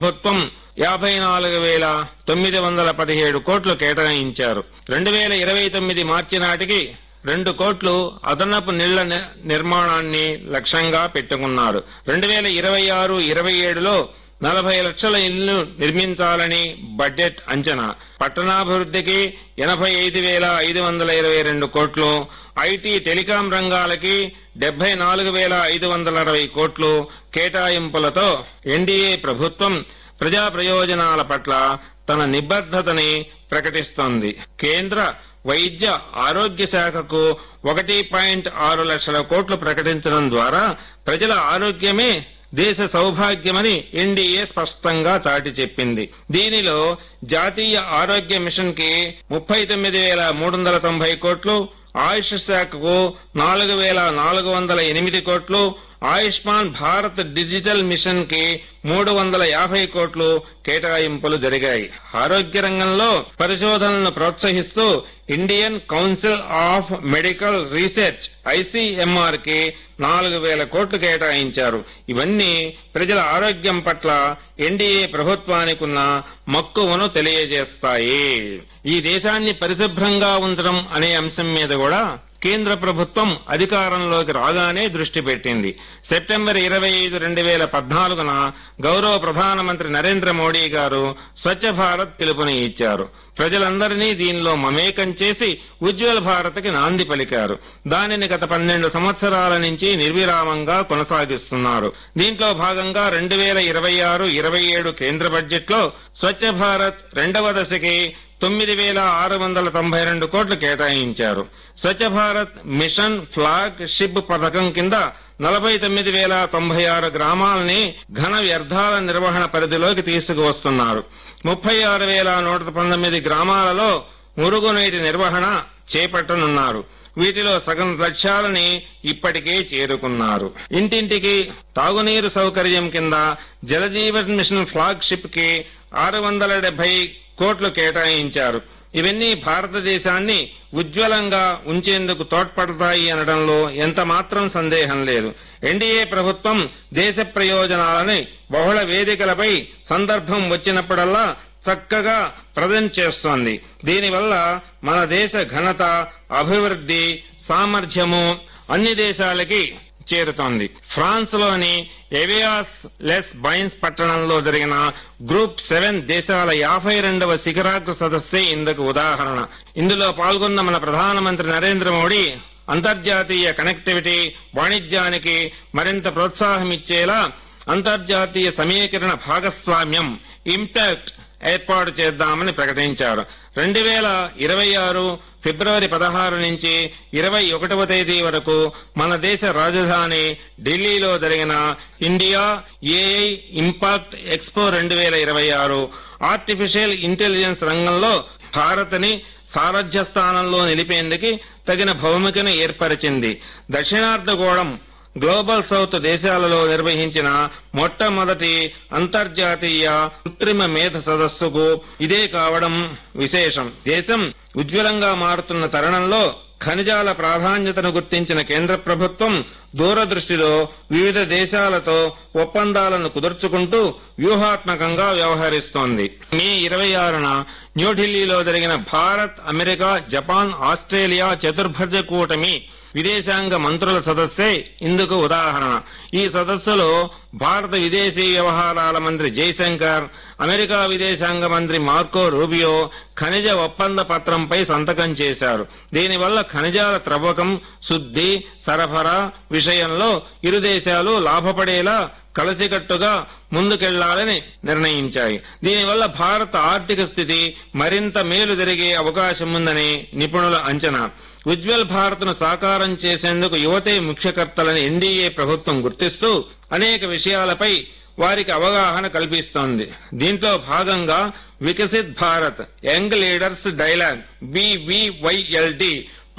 ప్రభుత్వం యాభై నాలుగు వేల తొమ్మిది వందల పదిహేడు కోట్లు కేటాయించారు రెండు వేల ఇరవై తొమ్మిది మార్చి నాటికి రెండు కోట్లు అదనపు నీళ్ల ని- నిర్మాణాన్ని లక్ష్యంగా పెట్టుకున్నారు రెండు వేల ఇరవై ఆరు ఇరవై ఏడులో నలభై లక్షల ఇళ్లు నిర్మించాలని బడ్జెట్ అంచనా పట్టణాభివృద్ధికి ఎనభై ఐదు వేల ఐదు వందల ఇరవై రెండు కోట్లు ఐటీ టెలికాం రంగాలకి డెబ్బై నాలుగు వేల ఐదు వందల అరవై కోట్లు కేటాయింపులతో ఎన్డీఏ ప్రభుత్వం ప్రజా ప్రయోజనాల పట్ల తన నిబద్ధతని ప్రకటిస్తోంది కేంద్ర వైద్య ఆరోగ్య శాఖకు ఒకటి పాయింట్ ఆరు లక్షల కోట్లు ప్రకటించడం ద్వారా ప్రజల ఆరోగ్యమే దేశ సౌభాగ్యమని ఎన్డీఏ స్పష్టంగా చాటి చెప్పింది దీనిలో జాతీయ ఆరోగ్య మిషన్ కి ముప్పై తొమ్మిది వేల మూడు వందల తొంభై కోట్లు ఆయుష్ శాఖకు నాలుగు వేల నాలుగు వందల ఎనిమిది కోట్లు ఆయుష్మాన్ భారత్ డిజిటల్ మిషన్ కి మూడు వందల యాభై కోట్లు కేటాయింపులు జరిగాయి ఆరోగ్య రంగంలో పరిశోధనలను ప్రోత్సహిస్తూ Indian council of medical research ICMR కి నాలుగు వేల కోట్లు కేటాయించారు ఇవన్నీ ప్రజల ఆరోగ్యం పట్ల ఎన్డీఏ ప్రభుత్వానికి ఉన్న మక్కువను తెలియజేస్తాయి ఈ దేశాన్ని పరిశుభ్రంగా ఉంచడం అనే అంశం మీద కూడా కేంద్ర ప్రభుత్వం అధికారంలోకి రాగానే దృష్టి పెట్టింది సెప్టెంబర్ ఇరవై ఐదు రెండు వేల పద్నాలుగున గౌరవ ప్రధానమంత్రి నరేంద్ర మోడీ గారు స్వచ్ఛ భారత్ పిలుపుని ఇచ్చారు ప్రజలందరినీ దీనిలో మమేకం చేసి ఉజ్వల్ భారత్ కి నాంది పలికారు దానిని గత పన్నెండు సంవత్సరాల నుంచి నిర్విరామంగా కొనసాగిస్తున్నారు దీంట్లో భాగంగా రెండు వేల ఇరవై ఆరు ఇరవై ఏడు కేంద్ర బడ్జెట్ లో స్వచ్ఛ భారత్ రెండవ దశకి తొమ్మిది వేల ఆరు వందల తొంభై రెండు కోట్లు కేటాయించారు Swachh Bharat mission flagship పథకం కింద నలభై తొమ్మిది వేల తొంభై ఆరు గ్రామాలని ఘన వ్యర్థాల నిర్వహణ పరిధిలోకి తీసుకువస్తున్నారు ముప్పై ఆరు వేల నూట పంతొమ్మిది గ్రామాలలో మురుగునీటి నిర్వహణ చేపట్టనున్నారు వీటిలో సగం లక్ష్యాలని ఇప్పటికే చేరుకున్నారు ఇంటింటికి తాగునీరు సౌకర్యం కింద జలజీవన్ మిషన్ ఫ్లాగ్ షిప్ కి ఆరు వందల డెబ్బై కోట్లు కేటాయించారు ఇవన్నీ భారతదేశాన్ని ఉజ్వలంగా ఉంచేందుకు తోడ్పడతాయి అనడంలో ఎంత మాత్రం సందేహం లేదు ఎన్డీఏ ప్రభుత్వం దేశ ప్రయోజనాలని బహుళ వేదికలపై సందర్భం వచ్చినప్పుడల్లా చక్కగా ప్రజెంట్ చేస్తోంది దీనివల్ల మన దేశ ఘనత అభివృద్ధి సామర్థ్యము అన్ని దేశాలకి చేరుతోంది ఫ్రాన్స్ లోని ఎవియాస్ లెస్ బైన్స్ పట్టణంలో జరిగిన గ్రూప్ సెవెన్ దేశాల యాభై రెండవ శిఖరాగ్ర సదస్సే ఇందుకు ఉదాహరణ ఇందులో పాల్గొన్న మన ప్రధానమంత్రి నరేంద్ర మోడీ అంతర్జాతీయ కనెక్టివిటీ వాణిజ్యానికి మరింత ప్రోత్సాహమిచ్చేలా అంతర్జాతీయ సమీకరణ భాగస్వామ్యం ఇంపాక్ట్ ఏర్పాటు చేద్దామని ప్రకటించారు రెండు వేల ఇరవై ఆరు ఫిబ్రవరి పదహారు నుంచి ఇరవై ఒకటవ తేదీ వరకు మన దేశ రాజధాని ఢిల్లీలో జరిగిన ఇండియా ఏఐ ఇంపాక్ట్ ఎక్స్పో రెండు వేల ఇరవై ఆరు ఆర్టిఫిషియల్ ఇంటెలిజెన్స్ రంగంలో భారత్ని సారథ్య స్థానంలో నిలిపేందుకు తగిన భౌమికను ఏర్పరిచింది దక్షిణార్ధగోళం గ్లోబల్ సౌత్ దేశాలలో నిర్వహించిన మొట్టమొదటి అంతర్జాతీయ కృత్రిమ మేధ సదస్సుకు ఇదే కావడం విశేషం దేశం ఉజ్వలంగా మారుతున్న తరుణంలో ఖనిజాల ప్రాధాన్యతను గుర్తించిన కేంద్ర ప్రభుత్వం దూరదృష్టిలో వివిధ దేశాలతో ఒప్పందాలను కుదుర్చుకుంటూ వ్యూహాత్మకంగా వ్యవహరిస్తోంది మే ఇరవై ఆరున న్యూఢిల్లీలో జరిగిన భారత్ అమెరికా జపాన్ ఆస్ట్రేలియా చతుర్భుజ కూటమి విదేశాంగ మంత్రుల సదస్సే ఇందుకు ఉదాహరణ ఈ సదస్సులో భారత విదేశీ వ్యవహారాల మంత్రి జైశంకర్ అమెరికా విదేశాంగ మంత్రి మార్కో రూబియో ఖనిజ ఒప్పంద పత్రంపై సంతకం చేశారు దీనివల్ల ఖనిజాల త్రవ్వకం శుద్ధి సరఫరా విషయంలో ఇరు దేశాలు లాభపడేలా కలిసికట్టుగా ముందుకెళ్లాలని నిర్ణయించాయి దీనివల్ల భారత ఆర్థిక స్థితి మరింత మేలు జరిగే అవకాశం ఉందని నిపుణుల అంచనా ఉజ్వల్ భారత్ ను సాకారం చేసేందుకు యువతే ముఖ్యకర్తలని ఎన్డీఏ ప్రభుత్వం గుర్తిస్తూ అనేక విషయాలపై వారికి అవగాహన కల్పిస్తోంది దీంట్లో భాగంగా Viksit Bharat young leaders dialogue VBYLD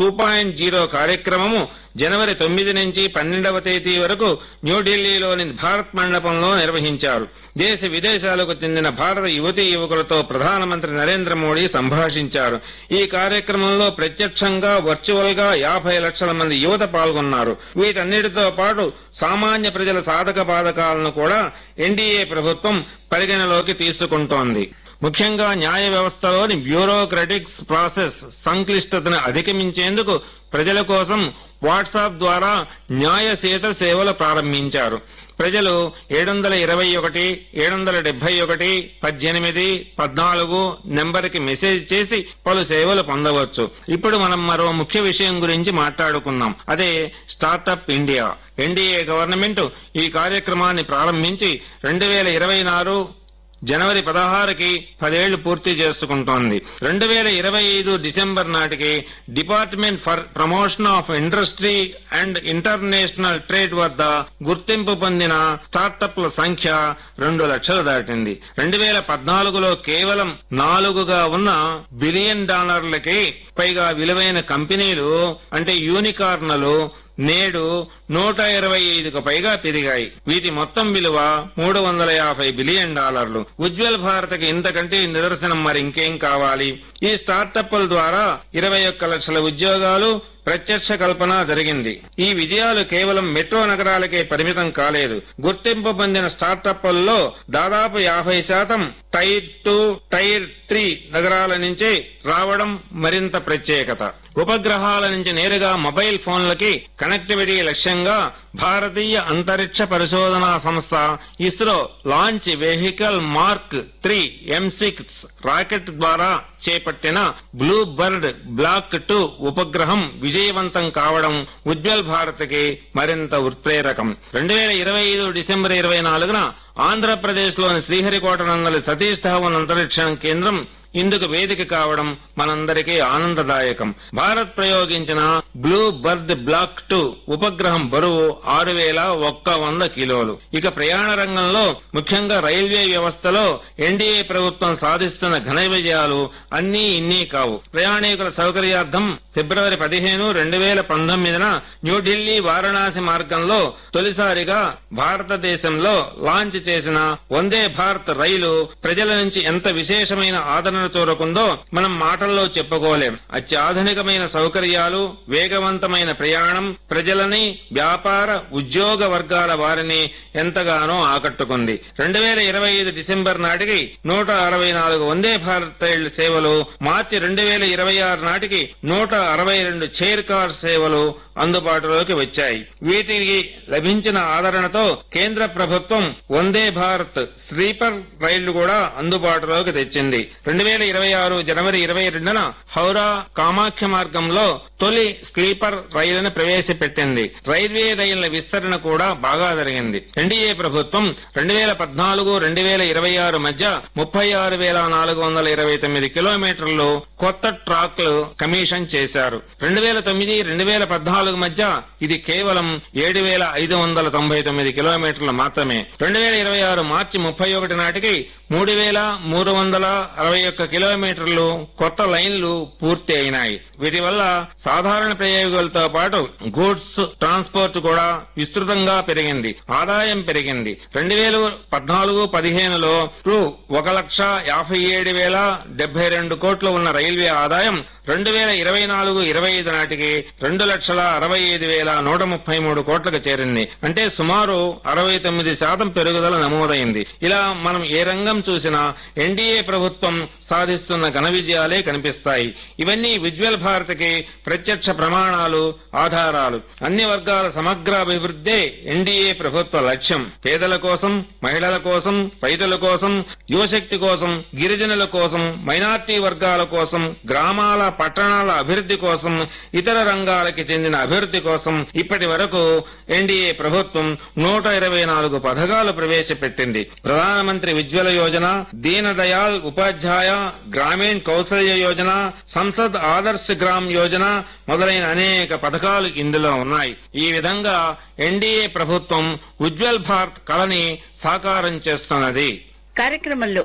two point zero కార్యక్రమము జనవరి తొమ్మిది నుంచి పన్నెండవ తేదీ వరకు న్యూఢిల్లీలోని భారత్ మండపంలో నిర్వహించారు దేశ విదేశాలకు చెందిన భారత యువతీ యువకులతో ప్రధానమంత్రి నరేంద్ర మోడీ సంభాషించారు ఈ కార్యక్రమంలో ప్రత్యక్షంగా వర్చువల్ గా యాభై లక్షల మంది యువత పాల్గొన్నారు వీటన్నిటితో పాటు సామాన్య ప్రజల సాధక బాధకాలను కూడా ఎన్డీఏ ప్రభుత్వం పరిగణలోకి తీసుకుంటోంది ముఖ్యంగా న్యాయ వ్యవస్థలోని బ్యూరోక్రటిక్స్ ప్రాసెస్ సంక్లిష్టతను అధిగమించేందుకు ప్రజల కోసం వాట్సాప్ ద్వారా న్యాయ సేత సేవలు ప్రారంభించారు ప్రజలు ఏడు వందల ఇరవై ఒకటి ఏడు వందల డెబ్బై ఒకటి పద్దెనిమిది పద్నాలుగు నెంబర్కి మెసేజ్ చేసి పలు సేవలు పొందవచ్చు ఇప్పుడు మనం మరో ముఖ్య విషయం గురించి మాట్లాడుకుందాం అదే స్టార్టప్ ఇండియా ఎన్డీఏ గవర్నమెంట్ ఈ కార్యక్రమాన్ని ప్రారంభించి రెండు వేల ఇరవై నారు జనవరి పదహారుకి పదేళ్లు పూర్తి చేసుకుంటోంది రెండు వేల ఇరవై ఐదు డిసెంబర్ నాటికి department for promotion of industry and international trade వద్ద గుర్తింపు పొందిన స్టార్టప్ల సంఖ్య రెండు లక్షలు దాటింది రెండు వేల పద్నాలుగులో కేవలం నాలుగుగా ఉన్న బిలియన్ డాలర్లకి పైగా విలువైన కంపెనీలు అంటే యూనికార్న్లు నేడు నూట ఇరవై ఐదుకు పైగా పెరిగాయి వీటి మొత్తం విలువ మూడు వందల యాభై బిలియన్ డాలర్లు ఉజ్వల్ భారత్కి ఇంతకంటే నిదర్శనం మరి ఇంకేం కావాలి ఈ స్టార్టప్ల ద్వారా ఇరవై ఒక్క లక్షల ఉద్యోగాలు ప్రత్యక్ష కల్పన జరిగింది ఈ విజయాలు కేవలం మెట్రో నగరాలకే పరిమితం కాలేదు గుర్తింపు పొందిన స్టార్టప్లలో దాదాపు యాభై శాతం టైర్ టూ టైర్ త్రీ నగరాల నుంచే రావడం మరింత ప్రత్యేకత ఉపగ్రహాల నుంచి నేరుగా మొబైల్ ఫోన్లకి కనెక్టివిటీ లక్ష్యంగా భారతీయ అంతరిక్ష పరిశోధనా సంస్థ ISRO launch vehicle mark three M six rocket ద్వారా చేపట్టిన బ్లూ బర్డ్ బ్లాక్ టూ ఉపగ్రహం విజయవంతం కావడం ఉజ్వల్ భారత్కి మరింత ఉత్ప్రేరకం రెండు వేల ఇరవై ఐదు డిసెంబర్ ఇరవై నాలుగున ఆంధ్రప్రదేశ్ లోని శ్రీహరికోట నందలి సతీష్ ధావన్ అంతరిక్ష కేంద్రం ఇందుకు వేదిక కావడం మనందరికీ ఆనందదాయకం భారత్ ప్రయోగించిన బ్లూ బర్డ్ బ్లాక్ టూ ఉపగ్రహం బరువు ఆరు వేల ఒక్క వంద కిలోలు ఇక ప్రయాణ రంగంలో ముఖ్యంగా రైల్వే వ్యవస్థలో ఎన్డీఏ ప్రభుత్వం సాధిస్తున్న ఘన విజయాలు అన్నీ ఇన్నీ కావు ప్రయాణికుల సౌకర్యార్థం ఫిబ్రవరి పదిహేను రెండు వేల పంతొమ్మిదిన న్యూఢిల్లీ వారణాసి మార్గంలో తొలిసారిగా భారతదేశంలో లాంచ్ చేసిన వందే భారత్ రైలు ప్రజల నుంచి ఎంత విశేషమైన ఆదరణ చూరకుందో మనం మాటల్లో చెప్పుకోలేం అత్యాధునికమైన సౌకర్యాలు వేగవంతమైన ప్రయాణం ప్రజలని వ్యాపార ఉద్యోగ వర్గాల వారిని ఎంతగానో ఆకట్టుకుంది రెండు వేల ఇరవై ఐదు డిసెంబర్ నాటికి నూట అరవై నాలుగు వందే భారత్ రైళ్ల సేవలు మార్చి రెండు వేల ఇరవై ఆరు నాటికి నూట అరవై రెండు చైర్ కార్ సేవలు అందుబాటులోకి వచ్చాయి వీటికి లభించిన ఆదరణతో కేంద్ర ప్రభుత్వం వందే భారత్ స్లీపర్ రైళ్లు కూడా అందుబాటులోకి తెచ్చింది రెండు వేల ఇరవై ఆరు జనవరి ఇరవై రెండున హౌరా కామాఖ్య మార్గంలో తొలి స్లీపర్ రైలును ప్రవేశపెట్టింది రైల్వే రైళ్ల విస్తరణ కూడా బాగా జరిగింది ఎన్డీఏ ప్రభుత్వం రెండు వేల పద్నాలుగు రెండు వేల ఇరవై ఆరు మధ్య ముప్పై ఆరు వేల నాలుగు వందల ఇరవై తొమ్మిది కిలోమీటర్లు కొత్త ట్రాక్లు కమిషన్ చేశారు రెండు వేల తొమ్మిది రెండు వేల పద్నాలుగు మధ్య ఇది కేవలం ఏడు వేల ఐదు వందల తొంభై తొమ్మిది కిలోమీటర్లు మాత్రమే రెండు వేల ఇరవై ఆరు మార్చి ముప్పై ఒకటి నాటికి మూడు వేల మూడు వందల అరవై ఒక్క కిలోమీటర్లు కొత్త లైన్లు పూర్తి అయినాయి వీటి వల్ల సాధారణ ప్రయోగాలతో పాటు గూడ్స్ ట్రాన్స్పోర్ట్ కూడా విస్తృతంగా పెరిగింది ఆదాయం పెరిగింది రెండు వేల పద్నాలుగు పదిహేనులో రూ ఒక లక్ష యాభై ఏడు వేల డెబ్బై రెండు కోట్లు ఉన్న రైల్వే ఆదాయం రెండు వేల ఇరవై నాలుగు ఇరవై ఐదు నాటికి రెండు లక్షల అరవై ఐదు వేల నూట ముప్పై మూడు కోట్లకు చేరింది అంటే సుమారు అరవై తొమ్మిది శాతం పెరుగుదల నమోదైంది ఇలా మనం ఏ రంగం చూసినా ఎన్డీఏ ప్రభుత్వం సాధిస్తున్న ఘన విజయాలే కనిపిస్తాయి ఇవన్నీ ఉజ్వల్ భారత్కి ప్రత్యక్ష ప్రమాణాలు ఆధారాలు అన్ని వర్గాల సమగ్ర అభివృద్ధే ఎన్డీఏ ప్రభుత్వ లక్ష్యం పేదల కోసం మహిళల కోసం రైతుల కోసం యువశక్తి కోసం గిరిజనుల కోసం మైనార్టీ వర్గాల కోసం గ్రామాల పట్టణాల అభివృద్ధి కోసం ఇతర రంగాలకి చెందిన అభివృద్ధి కోసం ఇప్పటి వరకు ఎన్డీఏ ప్రభుత్వం నూట ఇరవై నాలుగు పథకాలు ప్రవేశపెట్టింది ప్రధానమంత్రి ఉజ్వల యోజన దీన దయాళ్ ఉపాధ్యాయ గ్రామీణ్ కౌశల్య యోజన సంసద్ ఆదర్శ్ గ్రామ్ యోజన మొదలైన అనేక పథకాలు ఇందులో ఉన్నాయి ఈ విధంగా ఎన్డీఏ ప్రభుత్వం ఉజ్వల్ భారత్ కళని సాకారం చేస్తున్నది కార్యక్రమంలో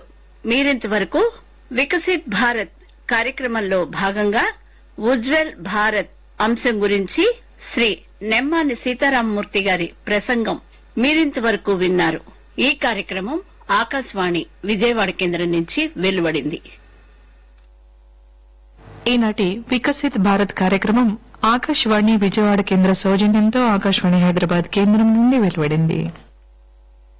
మీరింతవరకు వికసిత్ భారత్ కార్యక్రమంలో భాగంగా ఉజ్వల్ భారత్ అంశం గురించి శ్రీ నెమ్మాని సీతారామమూర్తి గారి ప్రసంగం మీరింతవరకు విన్నారు ఈ కార్యక్రమం ఆకాశవాణి విజయవాడ కేంద్రం నుంచి వెలువడింది ఈనాటి వికసిత్ భారత్ కార్యక్రమం ఆకాశవాణి విజయవాడ కేంద్ర సౌజన్యంతో ఆకాశవాణి హైదరాబాద్ కేంద్రం నుండి వెలువడింది